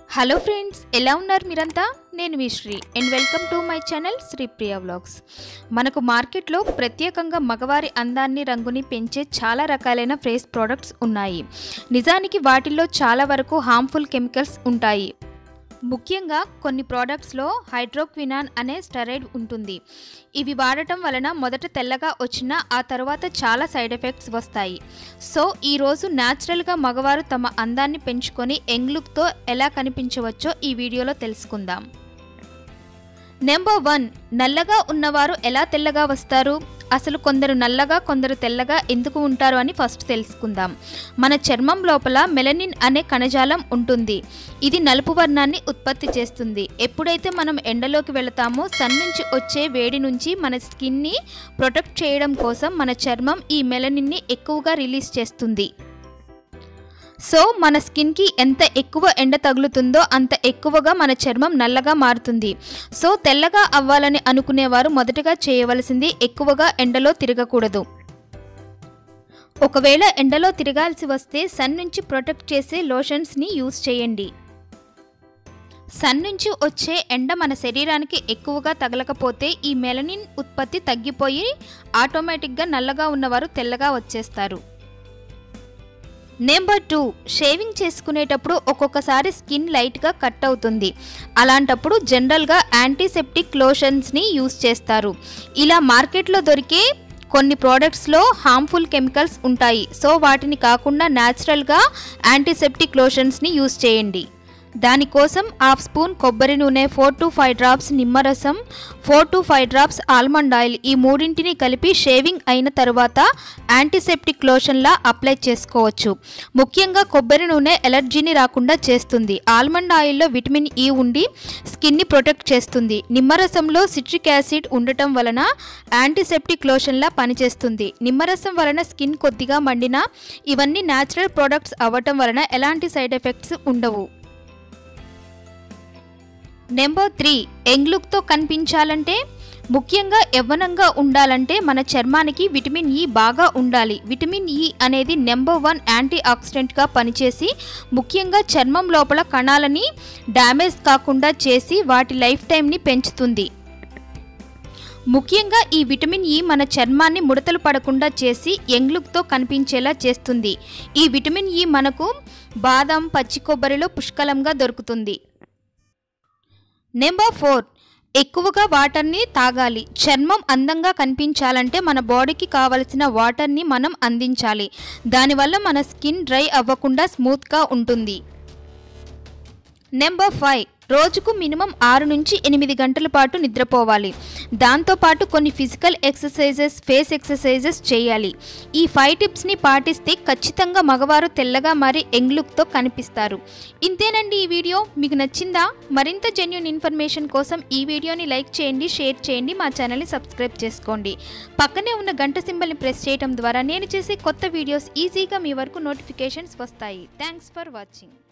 hello friends ఎలా ఉన్నారు మీరంతా నేను మీ Sri and welcome to my channel Sripriya vlogs మనకు మార్కెట్లో ప్రత్యేకంగా మగవారి అందాన్ని రంగుని పెంచే చాలా రకాలైన ఫేస్ ప్రోడక్ట్స్ ఉన్నాయి నిజానికి వాటిల్లో చాలా వరకు హార్మ్ఫుల్ కెమికల్స్ ఉంటాయి ముఖ్యంగా కొన్ని ప్రోడక్ట్స్లో హైడ్రోక్వినాన్ అనే స్టెరాయిడ్ ఉంటుంది ఇవి వాడటం వలన మొదట తెల్లగా వచ్చినా ఆ తర్వాత చాలా సైడ్ ఎఫెక్ట్స్ వస్తాయి సో ఈరోజు న్యాచురల్గా మగవారు తమ అందాన్ని పెంచుకొని యంగ్ లుక్తో ఎలా కనిపించవచ్చో ఈ వీడియోలో తెలుసుకుందాం నెంబర్ వన్ నల్లగా ఉన్నవారు ఎలా తెల్లగా వస్తారు అసలు కొందరు నల్లగా కొందరు తెల్లగా ఎందుకు ఉంటారు అని ఫస్ట్ తెలుసుకుందాం మన చర్మం లోపల మెలనిన్ అనే కణజాలం ఉంటుంది ఇది నలుపు వర్ణాన్ని ఉత్పత్తి చేస్తుంది ఎప్పుడైతే మనం ఎండలోకి వెళతామో సన్ నుంచి వచ్చే వేడి నుంచి మన స్కిన్ని ప్రొటెక్ట్ చేయడం కోసం మన చర్మం ఈ మెలనిన్ని ఎక్కువగా రిలీజ్ చేస్తుంది సో మన స్కిన్కి ఎంత ఎక్కువ ఎండ తగులుతుందో అంత ఎక్కువగా మన చర్మం నల్లగా మారుతుంది సో తెల్లగా అవ్వాలని అనుకునేవారు మొదటగా చేయవలసింది ఎక్కువగా ఎండలో తిరగకూడదు ఒకవేళ ఎండలో తిరగాల్సి వస్తే సన్ నుంచి ప్రొటెక్ట్ చేసే లోషన్స్ని యూస్ చేయండి సన్ నుంచి వచ్చే ఎండ మన శరీరానికి ఎక్కువగా తగలకపోతే ఈ మెలనిన్ ఉత్పత్తి తగ్గిపోయి ఆటోమేటిక్గా నల్లగా ఉన్నవారు తెల్లగా వచ్చేస్తారు నెంబర్ టూ షేవింగ్ చేసుకునేటప్పుడు ఒక్కొక్కసారి స్కిన్ లైట్గా కట్ అవుతుంది అలాంటప్పుడు జనరల్గా యాంటీసెప్టిక్ లోషన్స్ని యూస్ చేస్తారు ఇలా మార్కెట్లో దొరికే కొన్ని ప్రోడక్ట్స్లో హార్మ్ఫుల్ కెమికల్స్ ఉంటాయి సో వాటిని కాకుండా న్యాచురల్గా యాంటీసెప్టిక్ లోషన్స్ని యూస్ చేయండి దానికోసం హాఫ్ స్పూన్ కొబ్బరి నూనె ఫోర్ టు ఫైవ్ డ్రాప్స్ నిమ్మరసం four to five drops almond oil ఈ మూడింటిని కలిపి షేవింగ్ అయిన తర్వాత యాంటీసెప్టిక్ లోషన్లా అప్లై చేసుకోవచ్చు ముఖ్యంగా కొబ్బరి నూనె ఎలర్జీని రాకుండా చేస్తుంది ఆల్మండ్ ఆయిల్లో విటమిన్ ఈ ఉండి స్కిన్ని ప్రొటెక్ట్ చేస్తుంది నిమ్మరసంలో సిట్రిక్ యాసిడ్ ఉండటం వలన యాంటీసెప్టిక్ లోషన్లా పనిచేస్తుంది నిమ్మరసం వలన స్కిన్ కొద్దిగా మండినా ఇవన్నీ న్యాచురల్ ప్రోడక్ట్స్ అవ్వటం వలన ఎలాంటి సైడ్ ఎఫెక్ట్స్ ఉండవు నెంబర్ త్రీ యంగ్ లుక్తో కనిపించాలంటే ముఖ్యంగా యవ్వనంగా ఉండాలంటే మన చర్మానికి విటమిన్ ఈ బాగా ఉండాలి విటమిన్ ఈ అనేది నెంబర్ వన్ యాంటీ ఆక్సిడెంట్గా పనిచేసి ముఖ్యంగా చర్మం లోపల కణాలని డ్యామేజ్ కాకుండా చేసి వాటి లైఫ్ టైంని పెంచుతుంది ముఖ్యంగా ఈ విటమిన్ ఈ మన చర్మాన్ని ముడతలు పడకుండా చేసి యంగ్ లుక్తో కనిపించేలా చేస్తుంది ఈ విటమిన్ ఈ మనకు బాదం పచ్చి కొబ్బరిలో పుష్కలంగా దొరుకుతుంది నెంబర్ ఫోర్ ఎక్కువగా వాటర్ని తాగాలి చర్మం అందంగా కనిపించాలంటే మన బాడీకి కావలసిన వాటర్ని మనం అందించాలి దానివల్ల మన స్కిన్ డ్రై అవ్వకుండా స్మూత్గా ఉంటుంది నెంబర్ ఫైవ్ రోజుకు మినిమం ఆరు నుంచి ఎనిమిది గంటల పాటు నిద్రపోవాలి దాంతోపాటు కొన్ని ఫిజికల్ ఎక్సర్సైజెస్ ఫేస్ ఎక్సర్సైజెస్ చేయాలి ఈ ఫైవ్ టిప్స్ని పాటిస్తే ఖచ్చితంగా మగవారు తెల్లగా మారి యంగ్ లుక్తో కనిపిస్తారు ఇంతేనండి ఈ వీడియో మీకు నచ్చిందా మరింత జెన్యున్ ఇన్ఫర్మేషన్ కోసం ఈ వీడియోని లైక్ చేయండి షేర్ చేయండి మా ఛానల్ని సబ్స్క్రైబ్ చేసుకోండి పక్కనే ఉన్న గంట సింబల్ని ప్రెస్ చేయడం ద్వారా నేను చేసే కొత్త వీడియోస్ ఈజీగా మీ వరకు నోటిఫికేషన్స్ వస్తాయి థ్యాంక్స్ ఫర్ వాచింగ్